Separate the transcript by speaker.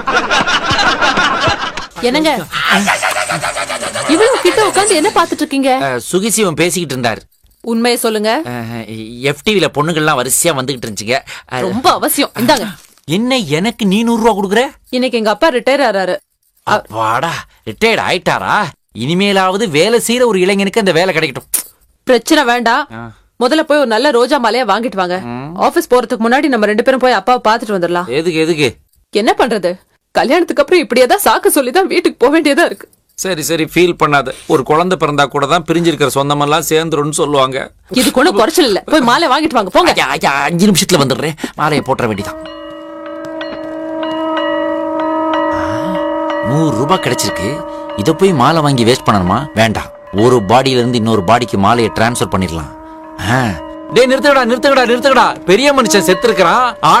Speaker 1: என்னங்க இவ்வளவு கிட்ட உட்காந்து என்ன பாத்துட்டு இருக்கீங்க
Speaker 2: அஹ், சுகிசிவம் பேசிக்கிட்டு இருந்தார்
Speaker 1: உண்மையை சொல்லுங்க
Speaker 2: எஃப்டிவில பொண்ணுங்கள்லாம் வரிசையா வந்துகிட்டு இருந்துச்சுங்க அஹ்,
Speaker 1: ரொம்ப அவசியம் இந்தாங்க
Speaker 2: என்ன எனக்கு நீ நூறு ரூபா கொடுக்குற
Speaker 1: இன்னைக்கு எங்க அப்பா ரிட்டையர் ஆறாரு
Speaker 2: வாடா ரிட்டையர்ட் ஆயிட்டாரா இனிமேலாவது வேலை செய்யற ஒரு இளைஞனுக்கு அந்த வேலை கிடைக்கட்டும்
Speaker 1: பிரச்சனை வேண்டாம்
Speaker 2: ஆ.
Speaker 1: முதல்ல போய் ஒரு நல்ல ரோஜா மாலையா வாங்கிட்டு வாங்க ஆபீஸ் போறதுக்கு முன்னாடி நம்ம ரெண்டு பேரும் போய் அப்பாவை பாத்துட்டு வந்துடலாம்
Speaker 2: எதுக்கு எதுக்கு
Speaker 1: என்ன பண்றது கல்யாணத்துக்கு அப்புறம் இப்படியே தான் சாக்கு சொல்லி தான் வீட்டுக்கு போக வேண்டியதா இருக்கு
Speaker 2: சரி சரி ஃபீல் பண்ணாத ஒரு குழந்தை பிறந்தா கூட தான் பிரிஞ்சிருக்கிற சொந்தமெல்லாம் சேர்ந்துரும்னு சொல்லுவாங்க
Speaker 1: இதுக்கு ஒண்ணும் குறைச்சல் இல்ல போய் மாலை வாங்கிட்டு வாங்க போங்க
Speaker 2: ஐயா, ஐயா, அஞ்சு நிமிஷத்துல வந்துடுறேன் மாலையை போட்டுற வேண்டியதான் நூறு ரூபாய் கிடைச்சிருக்கு இதை போய் மாலை வாங்கி வேஸ்ட் பண்ணணுமா வேண்டாம் ஒரு பாடியில இருந்து இன்னொரு பாடிக்கு மாலையை டிரான்ஸ்ஃபர் பண்ணிடலாம் ஆ. டேய் நிறுத்துக்கடா நிறுத்துக்கடா நிறுத்துக்கடா பெரிய மனுஷன் செத்து இருக்கிறான்